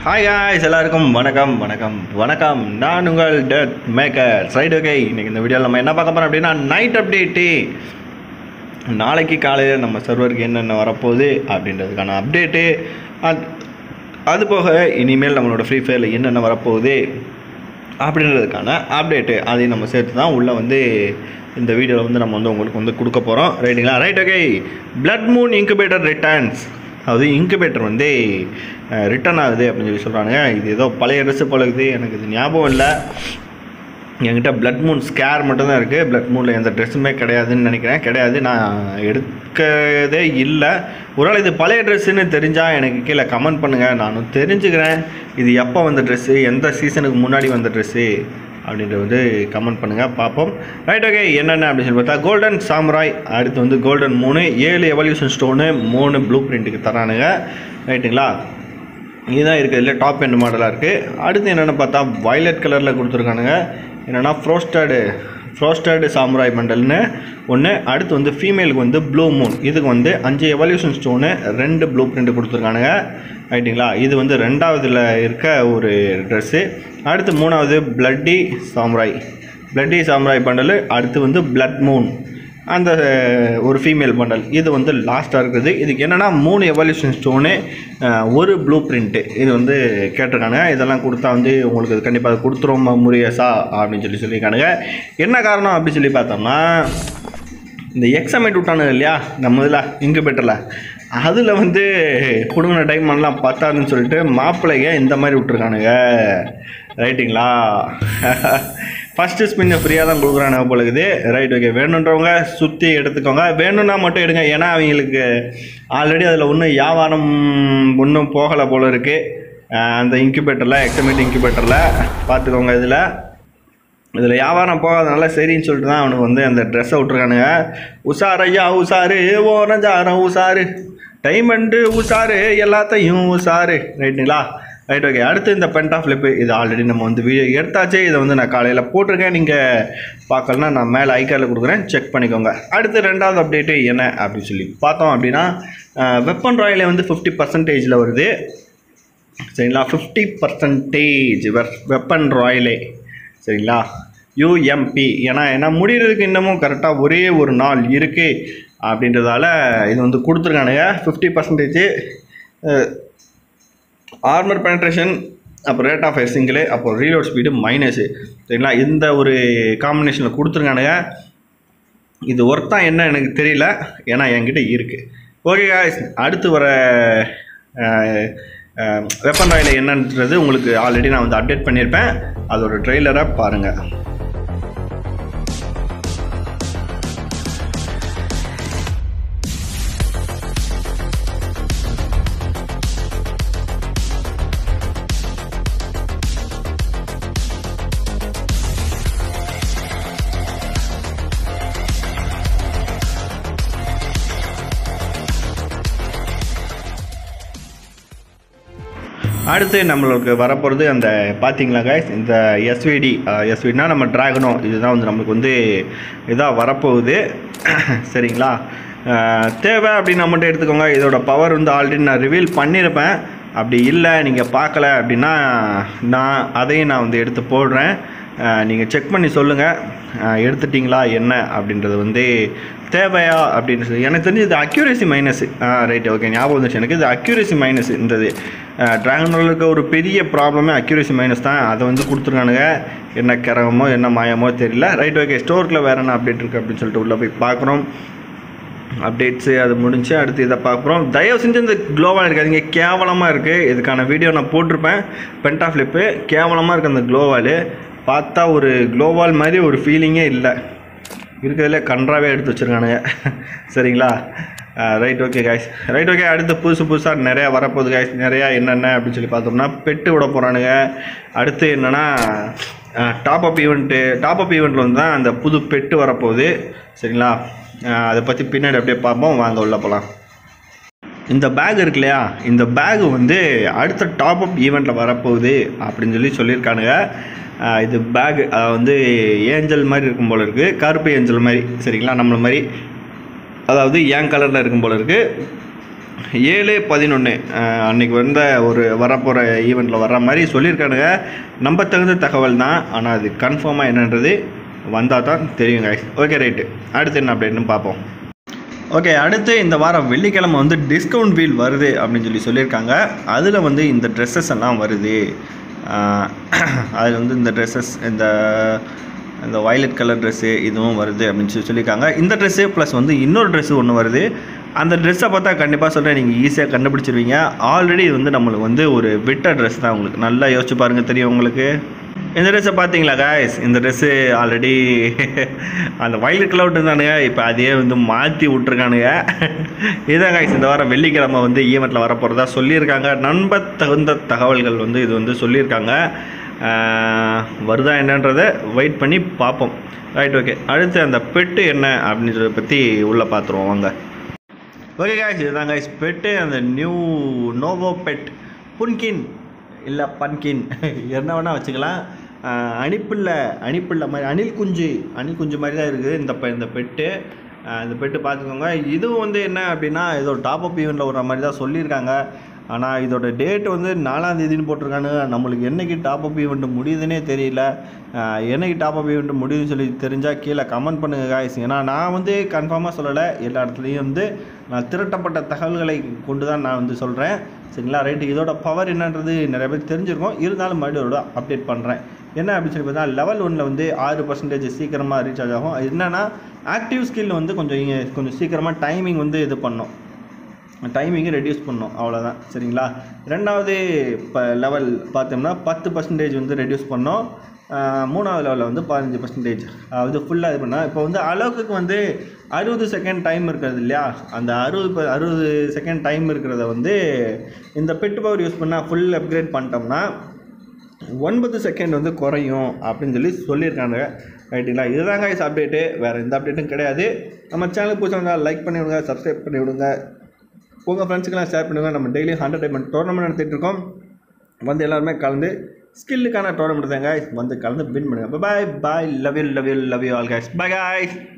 hi guys எல்லாருக்கும் வணக்கம் வணக்கம் வணக்கம் நான் உங்கள் டெட் மேக்கர் ரைட் ஓகே இன்னைக்கு இந்த வீடியோவில் நம்ம என்ன பார்க்க போகிறோம் அப்படின்னா நைட் அப்டேட்டு நாளைக்கு காலையில் நம்ம சர்வருக்கு என்னென்ன வரப்போகுது அப்படின்றதுக்கான அப்டேட்டு அது போக இனிமேல் நம்மளோட ஃப்ரீ ஃபயரில் என்னென்ன வரப்போகுது அப்படின்றதுக்கான அப்டேட்டு அதையும் நம்ம சேர்த்து தான் உள்ளே வந்து இந்த வீடியோவில் வந்து நம்ம வந்து உங்களுக்கு வந்து கொடுக்க போகிறோம் ரைட்டுங்களா right okay blood moon incubator returns அதாவது இன்குபேட்டர் வந்து ரிட்டர்ன் ஆகுது அப்படின்னு சொல்லி சொல்கிறாங்க இது ஏதோ பழைய ட்ரெஸ்ஸு போல இருக்குது எனக்கு இது ஞாபகம் இல்லை என்கிட்ட பிளட் மூன் ஸ்கேர் மட்டும்தான் இருக்குது பிளட் மூனில் எந்த ட்ரெஸ்ஸுமே கிடையாதுன்னு நினைக்கிறேன் கிடையாது நான் எடுக்கதே இல்லை ஒருவேளை இது பழைய ட்ரெஸ்ஸுன்னு தெரிஞ்சால் எனக்கு கீழே கமெண்ட் பண்ணுங்கள் நானும் தெரிஞ்சுக்கிறேன் இது எப்போ வந்த ட்ரெஸ்ஸு எந்த சீசனுக்கு முன்னாடி வந்த ட்ரெஸ்ஸு அப்படின்றது வந்து கமெண்ட் பண்ணுங்கள் பார்ப்போம் ரைட் ஓகே என்னென்ன அப்படின்னு சொல்லி பார்த்தா கோல்டன் சாம்ராய் அடுத்து வந்து கோல்டன் மூணு ஏழு எவல்யூஷன் ஸ்டோனு மூணு ப்ளூ பிரிண்ட்டுக்கு தரானுங்க ரைட்டுங்களா இதுதான் இருக்கிறதுல டாப் எண்ட் மாடலாக இருக்குது அடுத்து என்னென்னு பார்த்தா வயலட் கலரில் கொடுத்துருக்கானுங்க என்னென்னா ஃப்ரோஸ்டடு ஃப்ரோஸ்டடு சாம்ராய் மண்டல்னு ஒன்று அடுத்து வந்து ஃபீமேலுக்கு வந்து ப்ளூ மூன் இதுக்கு வந்து அஞ்சு எவல்யூஷன் ஸ்டோனு ரெண்டு ப்ளூ பிரிண்ட் கொடுத்துருக்கானுங்க ரைட்டுங்களா இது வந்து ரெண்டாவதுல இருக்க ஒரு ட்ரெஸ்ஸு அடுத்து மூணாவது bloody samurai bloody samurai bundle அடுத்து வந்து பிளட் மூன் அந்த ஒரு ஃபீமேல் பண்டல் இது வந்து லாஸ்ட்டாக இருக்குது இதுக்கு என்னென்னா மூணு எவல்யூஷன் ஸ்டோனு ஒரு ப்ளூ பிரிண்ட்டு இது வந்து கேட்டிருக்கானுங்க இதெல்லாம் கொடுத்தா வந்து உங்களுக்கு இது கண்டிப்பாக அது கொடுத்துரும் முரியஸா அப்படின்னு சொல்லி சொல்லியிருக்கானுங்க என்ன காரணம் அப்படி சொல்லி பார்த்தோம்னா இந்த எக்ஸாமேட் விட்டானுங்க இல்லையா நம்ம இதில் இன்குபேட்டரில் அதில் வந்து கொடுங்கின டைமண்ட்லாம் பத்தாதுன்னு சொல்லிட்டு மாப்பிள்ளைங்க இந்த மாதிரி விட்ருக்கானுங்க ரைட்டுங்களா ஃபஸ்ட்டு ஸ்பின்னை ஃப்ரீயாக தான் கொடுக்குறானுங்க போல இருக்குது ரைட் ஓகே வேணுன்றவங்க சுற்றி எடுத்துக்கோங்க வேணும்னா மட்டும் எடுங்க ஏன்னா அவங்களுக்கு ஆல்ரெடி அதில் ஒன்றும் வியாபாரம் ஒன்றும் போகலை போல இருக்குது அந்த இன்குபேட்டரில் எக்ஸமேட் இன்குபேட்டரில் பார்த்துக்கோங்க இதில் இதில் வியாபாரம் போகாதனால சரின்னு சொல்லிட்டு தான் அவனுக்கு வந்து அந்த ட்ரெஸ்ஸை விட்ருக்கானுங்க உஷார் ஐயா உஷாரு ஓரஞ்சாரம் உஷாரு டைமண்டு உஷாரு எல்லாத்தையும் உஷாரு ரைட்டுங்களா ரைட் ஓகே அடுத்து இந்த பென்டா ஃப்ளிப்பு இது ஆல்ரெடி நம்ம வந்து வீடியோ எடுத்தாச்சு இதை வந்து நான் காலையில் போட்டிருக்கேன் நீங்கள் பார்க்கலன்னா நான் மேலே ஐக்கார்டில் கொடுக்குறேன் செக் பண்ணிக்கோங்க அடுத்து ரெண்டாவது அப்டேட்டு என்ன அப்படின்னு சொல்லி பார்த்தோம் அப்படின்னா வெப்பன் ராயிலே வந்து ஃபிஃப்டி பர்சன்டேஜில் வருது சரிங்களா ஃபிஃப்டி பர்சன்டேஜ் வெப்பன் ராயலே சரிங்களா யூஎம்பி ஏன்னா ஏன்னா முடிகிறதுக்கு இன்னமும் கரெக்டாக ஒரே ஒரு நாள் இருக்குது அப்படின்றதால இது வந்து கொடுத்துருக்கானுங்க ஃபிஃப்டி பர்சன்டேஜ் ஆர்மர் பெனட்ரேஷன் அப்புறம் ரேட் ஆஃப் ஃபயர் சிங்கிளு அப்புறம் ரீலோட் ஸ்பீடு மைனஸு சரிங்களா இந்த ஒரு காம்பினேஷனில் கொடுத்துருக்கானுங்க இது ஒர்த்தா என்ன எனக்கு தெரியல ஏன்னா என்கிட்ட இருக்குது ஓகே guys அடுத்து வர வெப்பன் ராயில் என்னன்றது உங்களுக்கு ஆல்ரெடி நான் வந்து அப்டேட் பண்ணியிருப்பேன் அதோட ட்ரெய்லரை பாருங்கள் அடுத்து நம்மளுக்கு வரப்போகிறது அந்த பார்த்தீங்களா guys இந்த எஸ்விடி எஸ்விடினா நம்ம ட்ராகனோ இதுதான் வந்து நம்மளுக்கு வந்து இதாக வரப்போகுது சரிங்களா அஹ், தேவை அப்படின்னு மட்டும் எடுத்துக்கோங்க இதோட பவர் வந்து ஆல்ரெடி நான் ரிவீல் பண்ணியிருப்பேன் அப்படி இல்லை நீங்கள் பார்க்கல அப்படின்னா நான் அதையும் நான் வந்து எடுத்து போடுறேன் நீங்கள் செக் பண்ணி சொல்லுங்கள் எடுத்துட்டிங்களா என்ன அப்படின்றது வந்து தேவையா அப்படின்னு சொல்லி எனக்கு தெரிஞ்சு இது அக்யூரேசி மைனஸ் ரைட் ஓகே ஞாபகம் வந்துச்சு எனக்கு இது அக்யூரேசி மைனஸ் இந்த இது ட்ராகனில் இருக்க ஒரு பெரிய ப்ராப்ளமே அக்யூரேசி மைனஸ் தான் அதை வந்து கொடுத்துருக்கானுங்க என்ன கிரகமோ என்ன மாயமோ தெரியல ரைட் ஓகே ஸ்டோரில் வேறு என்ன அப்டேட் இருக்குது அப்படின்னு சொல்லிட்டு உள்ளே போய் பார்க்குறோம் அப்டேட்ஸு அது முடிஞ்சு அடுத்து இதை பார்க்குறோம் தயவு செஞ்சு இந்த க்ளோவால் இருக்காதீங்க கேவலமாக இருக்குது இதுக்கான வீடியோ நான் போட்டிருப்பேன் பென்டா ஃப்ளிப்பு கேவலமாக இருக்குது அந்த க்ளோவால் பார்த்தா ஒரு க்ளோவால் மாதிரி ஒரு ஃபீலிங்கே இல்லை இருக்கிறதுல கன்றாவே எடுத்து வச்சுருக்கானுங்க சரிங்களா right okay guys right okay அடுத்து புதுசு புதுசாக நிறையா வரப்போகுது காய்ஸ் நிறையா என்னென்ன அப்படின்னு சொல்லி பார்த்தோம்னா பெட்டு விட போகிறானுங்க அடுத்து என்னென்னா top up event top up ஈவெண்ட்டில் வந்து தான் அந்த புது பெட்டு வரப்போகுது சரிங்களா அஹ் அதை பற்றி பின்னாடி அப்படியே பார்ப்போம் வாங்க உள்ள போகலாம் இந்த பேக் இருக்கு இல்லையா இந்த பேக் வந்து அடுத்த டாப் அப் ஈவெண்ட்டில் வரப்போகுது அப்படின்னு சொல்லி சொல்லியிருக்கானுங்க ஆஹ் இது பேக் வந்து ஏஞ்சல் மாதிரி இருக்கும் போல இருக்குது கருப்பு ஏஞ்சல் மாதிரி சரிங்களா நம்மள மாதிரி அதாவது ஏன் கலரில் இருக்கும் போல இருக்குது ஏழு பதினொன்று அன்னைக்கு வந்த ஒரு வரப்போகிற ஈவெண்ட்டில் வர்ற மாதிரி சொல்லியிருக்கானுங்க நம்ப தகுந்த தகவல் தான் ஆனால் அது கன்ஃபார்மாக என்னன்றது வந்தால் தான் தெரியுங்க ஓகே ரைட்டு அடுத்து என்ன அப்படின்னு பார்ப்போம் ஓகே அடுத்து இந்த வாரம் வெள்ளிக்கிழமை வந்து டிஸ்கவுண்ட் வீல் வருது அப்படின்னு சொல்லி சொல்லியிருக்காங்க அதில் வந்து இந்த ட்ரெஸ்ஸஸ் எல்லாம் வருது அதில் வந்து இந்த ட்ரெஸ்ஸஸ் இந்த இந்த வயலட் கலர் ட்ரெஸ்ஸு இதுவும் வருது அப்படின்னு சொல்லி சொல்லியிருக்காங்க இந்த ட்ரெஸ்ஸு ப்ளஸ் வந்து இன்னொரு ட்ரெஸ்ஸு ஒன்று வருது அந்த ட்ரெஸ்ஸை பார்த்தா கண்டிப்பாக சொல்கிறேன் நீங்கள் ஈஸியாக கண்டுபிடிச்சிருவீங்க ஆல்ரெடி இது வந்து நம்மளுக்கு வந்து ஒரு விட்ட ட்ரெஸ் தான் உங்களுக்கு நல்லா யோசிச்சு பாருங்கள் தெரியும் உங்களுக்கு இந்த ட்ரெஸ்ஸை பார்த்தீங்களா காய்ஸ் இந்த ட்ரெஸ்ஸு ஆல்ரெடி அந்த வயலட் கலர் இருந்தானுங்க இப்போ அதையே வந்து மாற்றி விட்ருக்கானுங்க இதான் காய்ஸ் இந்த வாரம் வெள்ளிக்கிழமை வந்து ஈவெண்ட்டில் வரப்போகிறதா சொல்லியிருக்காங்க நம்ப தகுந்த தகவல்கள் வந்து இது வந்து சொல்லியிருக்காங்க ஆஹ் வருதா என்னன்றதை வெயிட் பண்ணி பார்ப்போம் ரைட் ஓகே அடுத்து அந்த பெட்டு என்ன அப்படின்றத பற்றி உள்ளே பார்த்துருவோம் வாங்க ஓகே காய்ஸ் இதுதான் காய்ஸ் பெட்டு அந்த நியூ நோவோ பெட் புன்கின் இல்லை பன்கின் என்ன வேணால் வச்சுக்கலாம் ஆஹ் அணிப்புள்ள அணிப்புள்ள மாதிரி அணில் குஞ்சு அணில் குஞ்சு மாதிரி தான் இருக்குது இந்த பெ- இந்த பெட்டு ஆஹ் இந்த பெட்டு பார்த்துக்கோங்க இதுவும் வந்து என்ன அப்படின்னா ஏதோ டாப் அப் ஈவெண்ட்டில் வர மாதிரி தான் சொல்லியிருக்காங்க ஆனால் இதோட டேட் வந்து நாலாம் தேதின்னு போட்டிருக்கானு நம்மளுக்கு என்னைக்கு டாப் அப் ஈவெண்ட் முடியுதுன்னே தெரியல ஆஹ் என்னைக்கு டாப் அப் ஈவெண்ட் முடியுதுன்னு சொல்லி தெரிஞ்சால் கீழே கமெண்ட் பண்ணுங்கள் காய்ஸ் ஏன்னா நான் வந்து கன்ஃபார்மாக சொல்லலை எல்லா இடத்துலையும் வந்து நான் திரட்டப்பட்ட தகவல்களை கொண்டு தான் நான் வந்து சொல்கிறேன் சரிங்களா ரைட்டு இதோட பவர் என்னன்றது நிறைய பேர் தெரிஞ்சிருக்கும் இருந்தாலும் மறுபடியும் இதோட அப்டேட் பண்ணுறேன் என்ன அப்படின்னு சொல்லி பார்த்தா லெவல் ஒன்னில் வந்து ஆறு பர்சன்டேஜ் சீக்கிரமாக ரீசார்ஜ் ஆகும் அது என்னென்னா ஆக்டிவ் ஸ்கில் வந்து கொஞ்சம் இங்க கொஞ்சம் சீக்கிரமாக டைமிங் வந்து இது பண்ணும் டைமிங்கை ரெடியூஸ் பண்ணோம் அவ்வளோதான் சரிங்களா ரெண்டாவது இப்போ லெவல் பார்த்தோம்னா பத்து பர்சன்டேஜ் வந்து ரெடியூஸ் பண்ணோம் ஆஹ் மூணாவது லெவலில் வந்து பதினஞ்சு பர்சன்டேஜ் அது ஃபுல்லாக இது பண்ணால் இப்போ வந்து அளவுக்கு வந்து அறுபது செகண்ட் டைம் இருக்கிறது இல்லையா அந்த அறுபது ப- அறுபது செகண்ட் டைம் இருக்கிறத வந்து இந்த பெட்டு பவர் யூஸ் பண்ணால் ஃபுல் அப்கிரேட் பண்ணிட்டோம்னா ஒன்பது செகண்ட் வந்து குறையும் அப்படின்னு சொல்லி சொல்லியிருக்காங்க ரைட்டுங்களா இதுதாங்க இஸ் அப்டேட்டு வேறு எந்த அப்டேட்டும் கிடையாது நம்ம சேனலுக்கு பிடிச்சவங்க லைக் பண்ணி விடுங்க சப்ஸ்கிரைப் பண்ணி விடுங்க உங்கள் ஃப்ரெண்ட்ஸுக்கெல்லாம் ஷேர் பண்ணுங்கள் நம்ம டெய்லி ஹண்ட்ரட் டைமண்ட் டோர்னமெண்ட் நடத்திட்டு இருக்கோம் வந்து எல்லாருமே கலந்து ஸ்கில்லுக்கான டோர்னமெண்ட் தாங்க வந்து கலந்து வின் பண்ணுங்கள் bye bye love you love you love you all guys bye guys